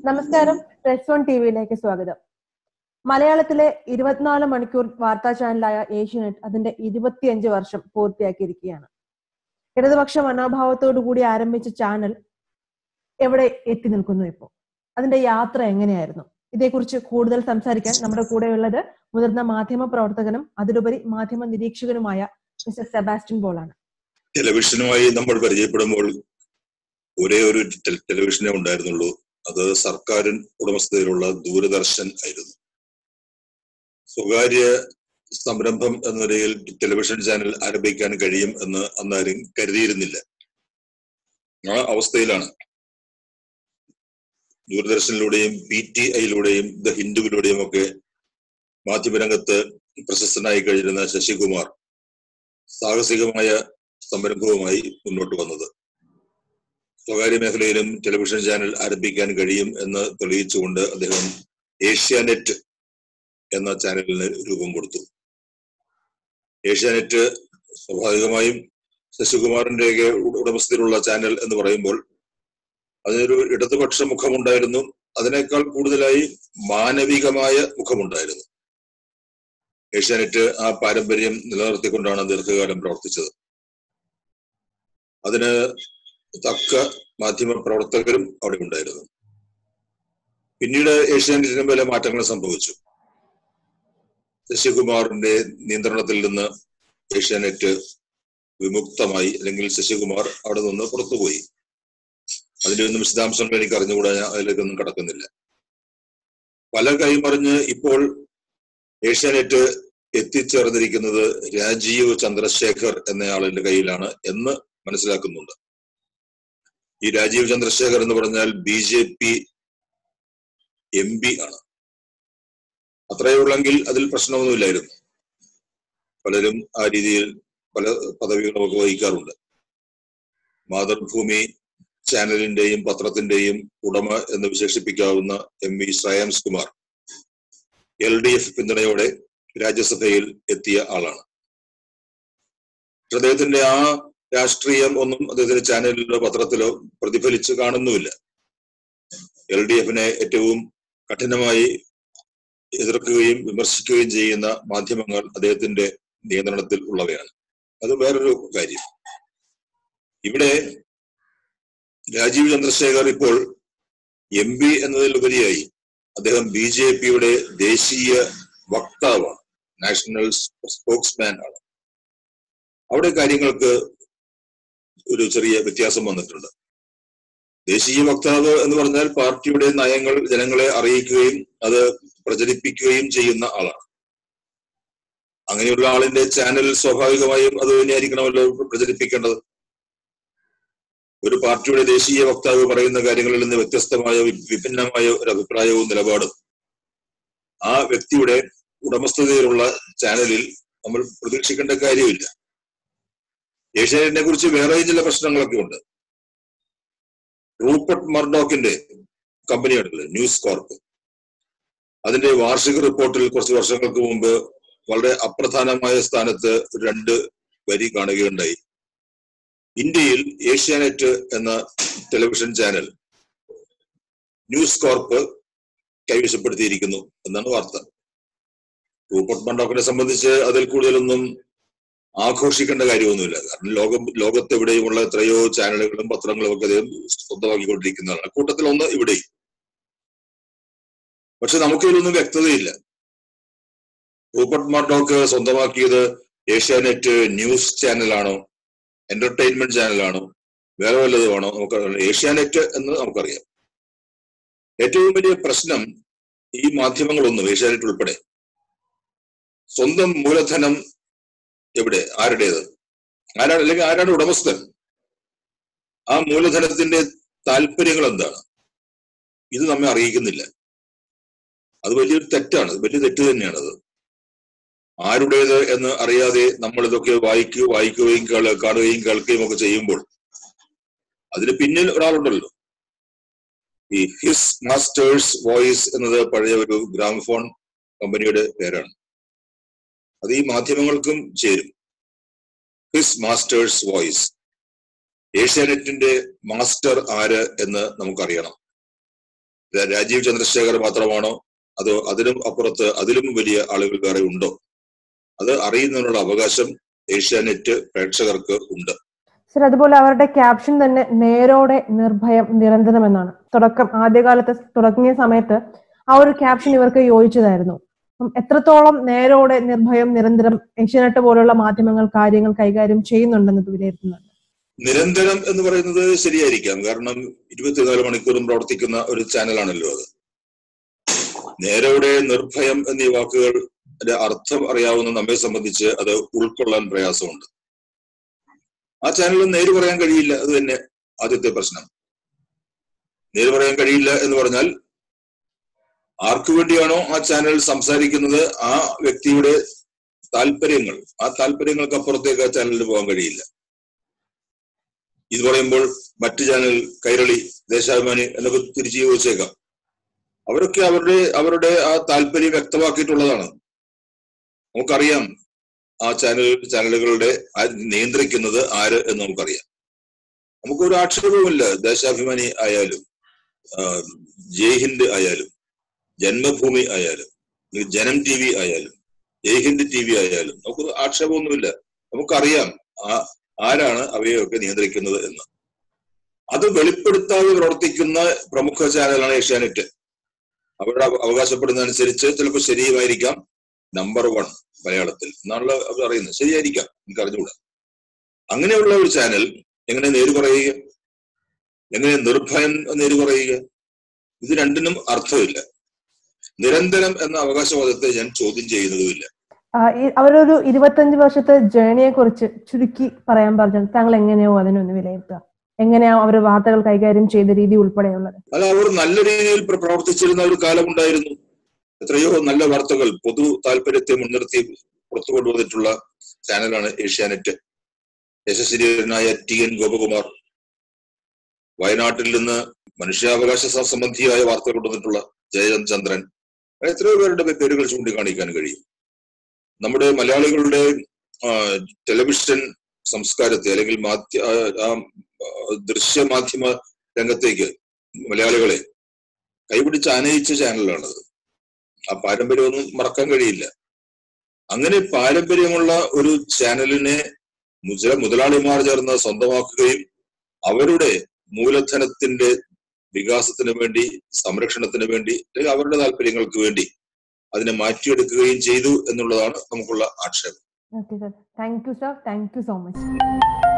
നമസ്കാരം press one T വിയിലേക്ക് സ്വാഗതം മലയാളത്തിലെ ഇരുപത്തിനാല് മണിക്കൂർ വാർത്താ ചാനലായ ഏഷ്യനെറ്റ് അതിന്റെ ഇരുപത്തിയഞ്ച് വർഷം പൂർത്തിയാക്കിയിരിക്കുകയാണ് ഇടതുപക്ഷ മനോഭാവത്തോടു കൂടി ആരംഭിച്ച ചാനൽ എവിടെ എത്തി നിൽക്കുന്നു ഇപ്പോൾ അതിന്റെ യാത്ര എങ്ങനെയായിരുന്നു ഇതേക്കുറിച്ച് കൂടുതൽ സംസാരിക്കാൻ നമ്മുടെ കൂടെയുള്ളത് മുതിർന്ന മാധ്യമ പ്രവർത്തകനും അതിലുപരി മാധ്യമ നിരീക്ഷകനുമായ മിസ്റ്റർ സെബാസ്റ്റ്യൻ ബോളാണ് ടെലിവിഷനുമായി നമ്മൾ പരിചയപ്പെടുമ്പോൾ ഒരേ ഒരു ടെ- ടെലിവിഷനേ ഉണ്ടായിരുന്നുള്ളൂ അത് സർക്കാരിൻ ഉടമസ്ഥതയിലുള്ള ദൂരദർശൻ ആയിരുന്നു സ്വകാര്യ സംരംഭം എന്ന നിലയിൽ ടെലിവിഷൻ ചാനൽ ആരംഭിക്കാൻ കഴിയും എന്ന് അന്നാരും കരുതിയിരുന്നില്ല ആ അവസ്ഥയിലാണ് ദൂരദർശനിലൂടെയും പി ടി ഐയിലൂടെയും ദ ഹിന്ദുവിലൂടെയും ഒക്കെ മാധ്യമരംഗത്ത് പ്രശസ്തനായി കഴിഞ്ഞിരുന്ന ശശികുമാർ സാഹസികമായ സംരംഭവുമായി മുന്നോട്ട് വന്നത് സ്വകാര്യ മേഖലയിലും ടെലിവിഷൻ ചാനൽ ആരംഭിക്കാൻ കഴിയും എന്ന് തെളിയിച്ചുകൊണ്ട് അദ്ദേഹം ഏഷ്യാനെറ്റ് എന്ന ചാനലിന് രൂപം കൊടുത്തു ഏഷ്യാനെറ്റ് സ്വാഭാവികമായും ശശികുമാറിന്റെ ഉടമസ്ഥയിലുള്ള ചാനൽ എന്ന് പറയുമ്പോൾ അതിനൊരു ഇടതുപക്ഷ മുഖമുണ്ടായിരുന്നു അതിനേക്കാൾ കൂടുതലായി മാനവികമായ മുഖമുണ്ടായിരുന്നു ഏഷ്യാനെറ്റ് ആ പാരമ്പര്യം നിലനിർത്തിക്കൊണ്ടാണ് ദീർഘകാലം പ്രവർത്തിച്ചത് അതിന് തക്ക മാധ്യമ പ്രവർത്തകരും അവിടെ ഉണ്ടായിരുന്നു പിന്നീട് ഏഷ്യാനെറ്റിന് പല മാറ്റങ്ങൾ സംഭവിച്ചു ശശികുമാറിന്റെ നിയന്ത്രണത്തിൽ നിന്ന് ഏഷ്യാനെറ്റ് വിമുക്തമായി അല്ലെങ്കിൽ ശശികുമാർ അവിടെ നിന്ന് പുറത്തുപോയി അതിന്റെ ഒന്നും വിശദാംശങ്ങൾ എനിക്ക് അറിഞ്ഞുകൂടാ ഞാൻ അതിലേക്കൊന്നും കടക്കുന്നില്ല പല കൈമറിഞ്ഞ് ഇപ്പോൾ ഏഷ്യാനെറ്റ് എത്തിച്ചേർന്നിരിക്കുന്നത് രാജീവ് ചന്ദ്രശേഖർ എന്നയാളിന്റെ കയ്യിലാണ് എന്ന് മനസ്സിലാക്കുന്നുണ്ട് ഈ രാജീവ് ചന്ദ്രശേഖർ എന്ന് പറഞ്ഞാൽ B J P M P ആണ് അത്രയേ ഉള്ളെങ്കിൽ അതിൽ പ്രശ്നമൊന്നുമില്ലായിരുന്നു പലരും ആ രീതിയിൽ പല പദവികളൊക്കെ വഹിക്കാറുണ്ട് മാതൃഭൂമി ചാനലിന്റെയും പത്രത്തിന്റെയും ഉടമ എന്ന് വിശേഷിപ്പിക്കാവുന്ന M V Shreyams Kumar L D F പിന്തുണയോടെ രാജ്യസഭയിൽ എത്തിയ ആളാണ് പക്ഷെ അദ്ദേഹത്തിന്റെ ആ രാഷ്ട്രീയം ഒന്നും അദ്ദേഹത്തിന്റെ ചാനലിലോ പത്രത്തിലോ പ്രതിഫലിച്ച് കാണുന്നുമില്ല എൽ ഡി എഫിനെ ഏറ്റവും കഠിനമായി എതിർക്കുകയും വിമർശിക്കുകയും ചെയ്യുന്ന മാധ്യമങ്ങൾ അദ്ദേഹത്തിന്റെ നിയന്ത്രണത്തിൽ ഉള്ളവയാണ് അത് വേറൊരു കാര്യം ഇവിടെ രാജീവ് ചന്ദ്രശേഖർ ഇപ്പോൾ എം പി എന്നതിലുപരിയായി അദ്ദേഹം ബി ജെ പിയുടെ ദേശീയ വക്താവാണ് നാഷണൽ സ്പോക്സ്മാൻ ആണ് അവിടെ കാര്യങ്ങൾക്ക് ഒരു ചെറിയ വ്യത്യാസം വന്നിട്ടുണ്ട് ദേശീയ വക്താവ് എന്ന് പറഞ്ഞാൽ പാർട്ടിയുടെ നയങ്ങൾ ജനങ്ങളെ അറിയിക്കുകയും അത് പ്രചരിപ്പിക്കുകയും ചെയ്യുന്ന ആളാണ് അങ്ങനെയുള്ള ആളിന്റെ ചാനൽ സ്വാഭാവികമായും അത് തന്നെയായിരിക്കണമല്ലോ പ്രചരിപ്പിക്കേണ്ടത് ഒരു പാർട്ടിയുടെ ദേശീയ വക്താവ് പറയുന്ന കാര്യങ്ങളിൽ നിന്ന് വ്യത്യസ്തമായ വി- വിഭിന്നമായ ഒരു അഭിപ്രായവും നിലപാടും ആ വ്യക്തിയുടെ ഉടമസ്ഥതയിലുള്ള ചാനലിൽ നമ്മൾ പ്രതീക്ഷിക്കേണ്ട കാര്യമില്ല ഏഷ്യാനെറ്റിനെ കുറിച്ച് വേറെ ചില പ്രശ്നങ്ങളൊക്കെ ഉണ്ട് റൂപ്പർട്ട് മർഡോക്കിന്റെ കമ്പനിയാണല്ലോ ന്യൂസ് കോർപ്പ് അതിന്റെ വാർഷിക റിപ്പോർട്ടിൽ കുറച്ച് വർഷങ്ങൾക്ക് മുമ്പ് വളരെ അപ്രധാനമായ സ്ഥാനത്ത് ഒരു രണ്ട് വരി കാണുകയുണ്ടായി ഇന്ത്യയിൽ ഏഷ്യാനെറ്റ് എന്ന ടെലിവിഷൻ ചാനൽ ന്യൂസ് കോർപ്പ് കൈവശപ്പെടുത്തിയിരിക്കുന്നു എന്നാണ് വാർത്ത റൂപ്പർട്ട് മണ്ടോക്കിനെ സംബന്ധിച്ച് അതിൽ കൂടുതലൊന്നും ആഘോഷിക്കേണ്ട കാര്യമൊന്നുമില്ല കാരണം ലോകം ലോകത്തെവിടെയുമുള്ള എത്രയോ ചാനലുകളും പത്രങ്ങളും ഒക്കെ അദ്ദേഹം സ്വന്തമാക്കിക്കൊണ്ടിരിക്കുന്നതാണ് കൂട്ടത്തിൽ ഒന്ന് ഇവിടെയും പക്ഷെ നമുക്ക് ഇതിലൊന്നും വ്യക്തതയില്ല റൂപ്പർട്ട് മർഡോക്ക് സ്വന്തമാക്കിയത് ഏഷ്യാനെറ്റ് ന്യൂസ് ചാനലാണോ എന്റർടൈൻമെന്റ് ചാനലാണോ വേറെ വല്ലതുമാണോ നമുക്ക് ഏഷ്യാനെറ്റ് എന്ന് നമുക്കറിയാം ഏറ്റവും വലിയ പ്രശ്നം ഈ മാധ്യമങ്ങളൊന്നും ഏഷ്യാനെറ്റ് ഉൾപ്പെടെ സ്വന്തം മൂലധനം എവിടെ ആരുടേത് ആരാണ് അല്ലെങ്കിൽ ആരാണ് ഉടമസ്ഥൻ ആ മൂലധനത്തിന്റെ താല്പര്യങ്ങൾ എന്താണ് ഇത് നമ്മെ അറിയിക്കുന്നില്ല അത് വലിയൊരു തെറ്റാണ് വലിയ തെറ്റ് തന്നെയാണത് ആരുടേത് എന്ന് അറിയാതെ നമ്മൾ ഇതൊക്കെ വായിക്കുക വായിക്കുകയും കേള- കാണുകയും കേൾക്കുകയും ഒക്കെ ചെയ്യുമ്പോൾ അതിന് പിന്നിൽ ഒരാളുണ്ടല്ലോ ഈ ഹിസ് മാസ്റ്റേഴ്സ് വോയിസ് എന്നത് പഴയ ഒരു ഗ്രാമഫോൺ കമ്പനിയുടെ പേരാണ് അത് ഈ മാധ്യമങ്ങൾക്കും ചേരും ഹിസ് മാസ്റ്റേഴ്സ് വോയിസ് ഏഷ്യാനെറ്റിന്റെ മാസ്റ്റർ ആര് എന്ന് നമുക്കറിയണം രാ- രാജീവ് ചന്ദ്രശേഖർ മാത്രമാണോ അതോ അതിനും അപ്പുറത്ത് അതിലും വലിയ ആളുകൾ വേറെ ഉണ്ടോ അത് അറിയുന്നതിനുള്ള അവകാശം ഏഷ്യാനെറ്റ് പ്രേക്ഷകർക്ക് ഉണ്ട് സർ അതുപോലെ അവരുടെ ക്യാപ്ഷൻ തന്നെ നേരോടെ നിർഭയം നിരന്തരം എന്നാണ് തുടക്കം ആദ്യകാലത്ത് തുടങ്ങിയ സമയത്ത് ആ ഒരു ക്യാപ്ഷൻ ഇവർക്ക് യോജിച്ചതായിരുന്നു അപ്പം എത്രത്തോളം നേരോടെ നിർഭയം നിരന്തരം ഏഷ്യാനെറ്റ് പോലുള്ള മാധ്യമങ്ങൾ കാര്യങ്ങൾ കൈകാര്യം ചെയ്യുന്നുണ്ടെന്നത് വിലയിരുത്തുന്നുണ്ട് നിരന്തരം എന്ന് പറയുന്നത് ശരിയായിരിക്കാം കാരണം ഇരുപത്തിനാല് മണിക്കൂറും പ്രവർത്തിക്കുന്ന ഒരു ചാനലാണല്ലോ അത് നേരോടെ നിർഭയം എന്നീ വാക്കുകളുടെ അർത്ഥം അറിയാവുന്ന നമ്മെ സംബന്ധിച്ച് അത് ഉൾക്കൊള്ളാൻ പ്രയാസമുണ്ട് ആ ചാനലിൽ നേര് പറയാൻ കഴിയില്ല അത് തന്നെ ആദ്യത്തെ പ്രശ്നം നേര് പറയാൻ കഴിയില്ല എന്ന് പറഞ്ഞാൽ ആർക്കു വേണ്ടിയാണോ ആ ചാനൽ സംസാരിക്കുന്നത് ആ വ്യക്തിയുടെ താല്പര്യങ്ങൾ ആ താല്പര്യങ്ങൾക്ക് അപ്പുറത്തേക്ക് ആ ചാനലിന് പോകാൻ കഴിയില്ല ഇത് പറയുമ്പോൾ മറ്റു ചാനൽ കൈരളി ദേശാഭിമാനി എന്നൊക്കെ തിരിച്ചു ചോദിച്ചേക്കാം അവരൊക്കെ അവരുടെ അവരുടെ ആ താല്പര്യം വ്യക്തമാക്കിയിട്ടുള്ളതാണ് നമുക്കറിയാം ആ ചാനൽ ചാനലുകളുടെ ആ നിയന്ത്രിക്കുന്നത് ആര് എന്ന് നമുക്കറിയാം നമുക്കൊരു ആക്ഷേപവുമില്ല ദേശാഭിമാനി ആയാലും ആ, ജയ്ഹിന്ദ് ആയാലും ജന്മഭൂമി ആയാലും ഈ ജനം ടി വി ആയാലും ജയ്ഹിന്ദ് ടി വി ആയാലും നമുക്ക് ആക്ഷേപമൊന്നുമില്ല നമുക്കറിയാം ആ ആരാണ് അവയൊക്കെ നിയന്ത്രിക്കുന്നത് എന്ന് അത് വെളിപ്പെടുത്താതെ പ്രവർത്തിക്കുന്ന പ്രമുഖ ചാനലാണ് ഏഷ്യാനെറ്റ് അവരുടെ അവ- അവകാശപ്പെടുന്നതനുസരിച്ച് ചിലപ്പോൾ ശരിയുമായിരിക്കാം നമ്പർ വൺ മലയാളത്തിൽ എന്നാണല്ലോ അവർ അറിയുന്നത് ശരിയായിരിക്കാം എനിക്ക് അറിഞ്ഞുകൂടാ അങ്ങനെയുള്ള ഒരു ചാനൽ എങ്ങനെ നേര് പറയുക എങ്ങനെ നിർഭയം നേര് പറയുക ഇത് രണ്ടിനും അർത്ഥമില്ല നിരന്തരം എന്ന അവകാശവാദത്തെ ഞാൻ ചോദ്യം ചെയ്യുന്നതുമില്ല ആ, ഈ അവരൊരു ഇരുപത്തഞ്ച് വർഷത്തെ ജേണിയെ കുറിച്ച് ചുരുക്കി പറയാൻ പറഞ്ഞാൽ താങ്കൾ എങ്ങനെയോ അതിനൊന്ന് വിലയിരുത്തുക എങ്ങനെയാ അവർ വാർത്തകൾ കൈകാര്യം ചെയ്ത രീതി ഉൾപ്പെടെയുള്ളത് അത് അവർ നല്ല രീതിയിൽ പ്ര- പ്രവർത്തിച്ചിരുന്ന ഒരു കാലമുണ്ടായിരുന്നു എത്രയോ നല്ല വാർത്തകൾ പൊതു താല്പര്യത്തെ മുൻനിർത്തി പുറത്തു കൊണ്ടുവന്നിട്ടുള്ള ചാനലാണ് ഏഷ്യാനെറ്റ് യശസ്വരീയനായ ടി എൻ ഗോപകുമാർ വയനാട്ടിൽ നിന്ന് മനുഷ്യാവകാശ സ- സംബന്ധിയായ വാർത്തകൾ കൊണ്ടുവന്നിട്ടുള്ള ജയചന്ദ് ചന്ദ്രൻ അങ്ങനെ എത്രയോ പേരുടെ പേ- പേരുകൾ ചൂണ്ടിക്കാണിക്കാൻ കഴിയും നമ്മുടെ മലയാളികളുടെ ആ, ടെലിവിഷൻ സംസ്കാരത്തെ അല്ലെങ്കിൽ മാധ്യ ആ, ആ, ആ, ദൃശ്യമാധ്യമ രംഗത്തേക്ക് മലയാളികളെ കൈപിടിച്ച് ആനയിച്ച ചാനലാണത് ആ പാരമ്പര്യമൊന്നും മറക്കാൻ കഴിയില്ല അങ്ങനെ പാരമ്പര്യമുള്ള ഒരു ചാനലിനെ മു- ചില മുതലാളിമാർ ചേർന്ന് സ്വന്തമാക്കുകയും അവരുടെ മൂലധനത്തിന്റെ വികാസത്തിന് വേണ്ടി സംരക്ഷണത്തിന് വേണ്ടി അല്ലെങ്കിൽ അവരുടെ താല്പര്യങ്ങൾക്ക് വേണ്ടി അതിനെ മാറ്റിയെടുക്കുകയും ചെയ്തു എന്നുള്ളതാണ് നമുക്കുള്ള ആക്ഷേപം okay sir thank you sir thank you so much